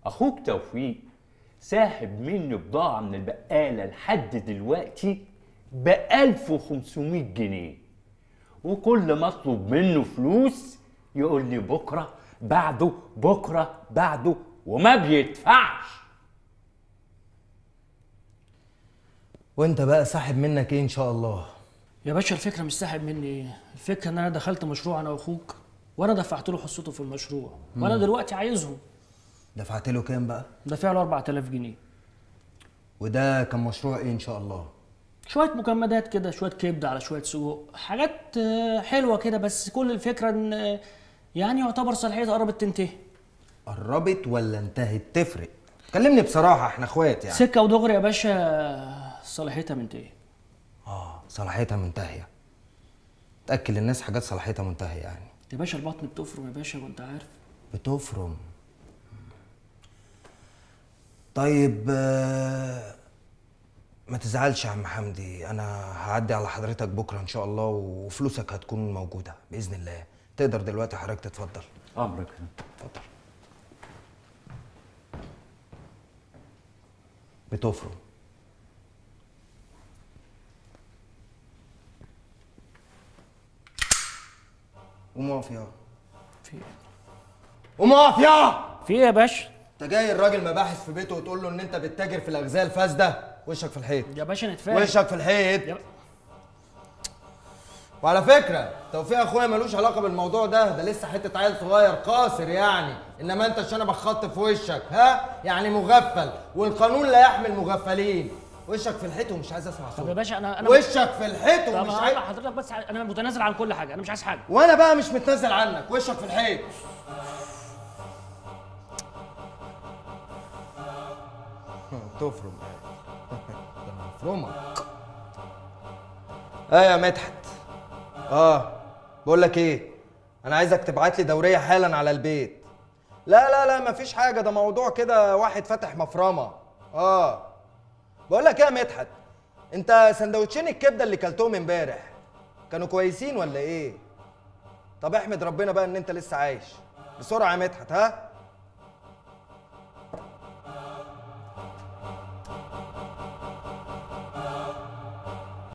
اخوك توفيق ساحب مني بضاعه من البقاله لحد دلوقتي ب 1500 جنيه وكل ما اطلب منه فلوس يقول لي بكره بعده بكره بعده وما بيدفعش وانت بقى ساحب منك ايه ان شاء الله يا باشا الفكره مش ساحب مني ايه الفكره ان انا دخلت مشروع انا واخوك وانا دفعت له حصته في المشروع وانا دلوقتي عايزهم دفعت له كام بقى دافع له 4000 جنيه وده كان مشروع ايه ان شاء الله شويه مكمدات كده شويه كبده على شويه سجق حاجات آه، حلوه كده بس كل الفكره ان آه، يعني يعتبر صلاحيتها قربت تنتهي قربت ولا انتهت تفرق كلمني بصراحه احنا اخوات يعني سكه ودغري يا باشا صلاحيتها منتهي اه صلاحيتها منتهيه تاكل للناس حاجات صلاحيتها منتهيه يعني يا باشا البطن بتفرم يا باشا وانت عارف بتفرم طيب آه، ما تزعلش يا عم حمدي انا هعدي على حضرتك بكره ان شاء الله وفلوسك هتكون موجوده باذن الله تقدر دلوقتي حضرتك تتفضل امرك اتفضل بتفرم قوم اقف يا في ايه قوم اقف يا في ايه يا باشا انت جاي الراجل مباحث في بيته وتقول له ان انت بتتاجر في الاغذيه الفاسده وشك في الحيط يا باشا نتفاهم وشك في الحيط يا- وعلى فكره توفيق اخويا ملوش علاقه بالموضوع ده ده لسه حته عيل صغير قاصر يعني انما انت عشان بخط في وشك ها يعني مغفل والقانون لا يحمي المغفلين وشك في الحيط ومش عايز اسمع طب يا صوت باشا انا انا وشك في الحيط طب ومش هقول عايز لحضرتك بس انا متنازل عن كل حاجه انا مش عايز حاجه وانا بقى مش متنازل عنك وشك في الحيط تفرم ده انا هفرمك ايه يا مدحت اه بقول لك ايه انا عايزك تبعت لي دوريه حالا على البيت لا لا لا مفيش حاجه ده موضوع كده واحد فاتح مفرمه اه بقول لك ايه يا مدحت انت سندوتشين الكبده اللي كلتهم امبارح كانوا كويسين ولا ايه طب احمد ربنا بقى ان انت لسه عايش بسرعه يا مدحت ها